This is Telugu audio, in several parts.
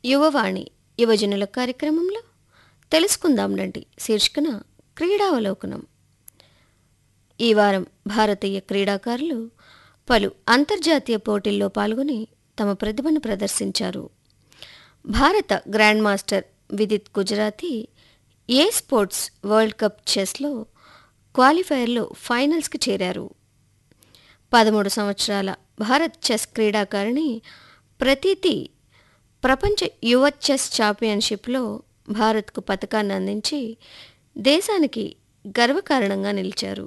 యువవాణి యువజనుల కార్యక్రమంలో తెలుసుకుందాం రండి శీర్షికన క్రీడావలోకనం ఈ వారం భారతీయ క్రీడాకారులు పలు అంతర్జాతీయ పోటీల్లో పాల్గొని తమ ప్రతిభను ప్రదర్శించారు భారత గ్రాండ్ మాస్టర్ విదిత్ గుజరాతీ ఏ స్పోర్ట్స్ వరల్డ్ కప్ చెస్లో క్వాలిఫైయర్లో ఫైనల్స్కి చేరారు పదమూడు సంవత్సరాల భారత్ చెస్ క్రీడాకారిణి ప్రతీతి ప్రపంచ యువ చెస్ ఛాంపియన్షిప్లో భారత్కు పథకాన్ని అందించి దేశానికి గర్వకారణంగా నిలిచారు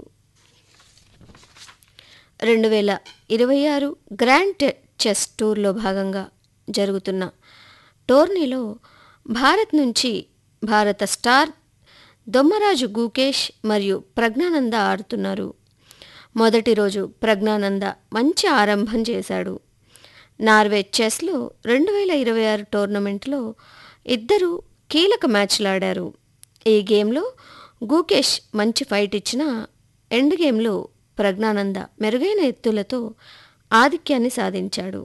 రెండు వేల ఇరవై ఆరు గ్రాండ్ టె- చెస్ టూర్లో భాగంగా జరుగుతున్న టోర్నీలో భారత్ నుంచి భారత స్టార్ దొమ్మరాజు గూకేష్ మరియు ప్రజ్ఞానంద ఆడుతున్నారు మొదటి రోజు ప్రజ్ఞానంద మంచి ఆరంభం చేశాడు నార్వే చెస్లో రెండు వేల ఇరవై ఆరు టోర్నమెంట్లో ఇద్దరు కీలక మ్యాచ్లు ఆడారు ఈ గేమ్లో గూకేష్ మంచి ఫైట్ ఇచ్చినా ఎండ్ గేమ్లో ప్రజ్ఞానంద మెరుగైన ఎత్తులతో ఆధిక్యాన్ని సాధించాడు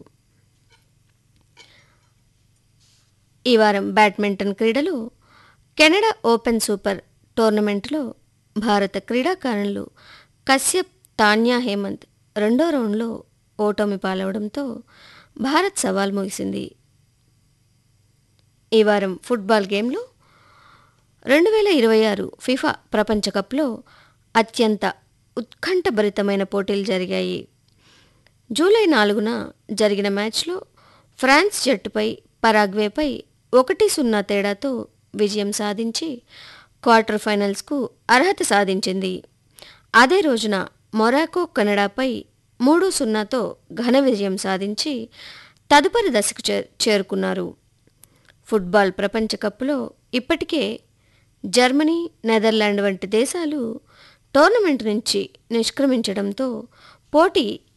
ఈ వారం బ్యాడ్మింటన్ క్రీడలు కెనడా ఓపెన్ సూపర్ టోర్నమెంట్లో భారత క్రీడాకారులు కశ్యప్ తాన్యా హేమంత్ రెండో రౌండ్లో ఓటమి పాలవడంతో భారత్ సవాల్ ముగిసింది ఈ వారం ఫుట్బాల్ గేమ్లో రెండు వేల ఇరవై ఆరు ఫిఫా ప్రపంచ కప్లో అత్యంత ఉత్కంఠభరితమైన పోటీలు జరిగాయి జూలై నాలుగున జరిగిన మ్యాచ్లో ఫ్రాన్స్ జట్టుపై పరాగ్వేపై ఒకటి సున్నా తేడాతో విజయం సాధించి క్వార్టర్ ఫైనల్స్కు అర్హత సాధించింది అదే రోజున మొరాకో కెనడాపై మూడు సున్నాతో ఘన విజయం సాధించి తదుపరి దశకు చే చేరుకున్నారు ఫుట్బాల్ ప్రపంచ కప్లో ఇప్పటికే జర్మనీ నెదర్లాండ్ వంటి దేశాలు టోర్నమెంట్ నుంచి నిష్క్రమించడంతో పోటీ